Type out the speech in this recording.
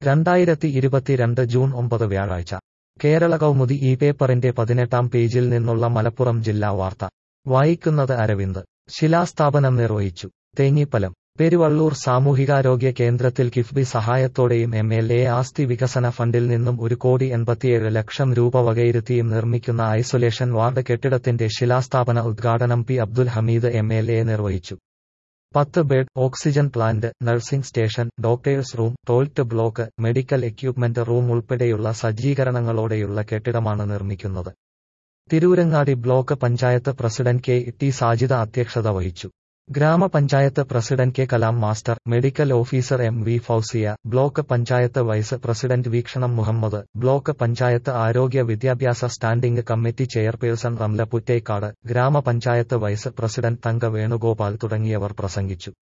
രണ്ടായിരത്തി ഇരുപത്തിരണ്ട് ജൂൺ ഒമ്പത് വ്യാഴാഴ്ച കേരള കൗമുദി ഈ പേപ്പറിന്റെ പതിനെട്ടാം പേജിൽ നിന്നുള്ള മലപ്പുറം ജില്ലാ വാർത്ത വായിക്കുന്നത് അരവിന്ദ് ശിലാസ്ഥാപനം നിർവഹിച്ചു തേഞ്ഞിപ്പലം പെരുവള്ളൂർ സാമൂഹികാരോഗ്യ കേന്ദ്രത്തിൽ കിഫ്ബി സഹായത്തോടെയും എം എൽ എ ആസ്തി വികസന ഫണ്ടിൽ നിന്നും ഒരു കോടി എൺപത്തിയേഴ് ലക്ഷം രൂപ വകയിരുത്തിയും നിർമ്മിക്കുന്ന ഐസൊലേഷൻ വാർഡ് കെട്ടിടത്തിന്റെ ശിലാസ്ഥാപന ഉദ്ഘാടനം P Abdul Hameed M L A നിർവഹിച്ചു പത്ത് bed oxygen plant nursing station doctors room toilet block medical equipment room ഉൾപ്പെടെയുള്ള സജ്ജീകരണങ്ങളോടെയുള്ള കെട്ടിടമാണ് നിർമ്മിക്കുന്നത് Tirurangadi block panchayat president K T Sajida അധ്യക്ഷത വഹിച്ചു grama panchayat president K Kalam master medical officer M V Fousiya block panchayat vice president Veekshanam Muhammed block panchayat ആരോഗ്യ വിദ്യാഭ്യാസ standing committee chairperson Ramla Puttekkad grama panchayat vice president തങ്ക വേണുഗോപാൽ തുടങ്ങിയവർ പ്രസംഗിച്ചു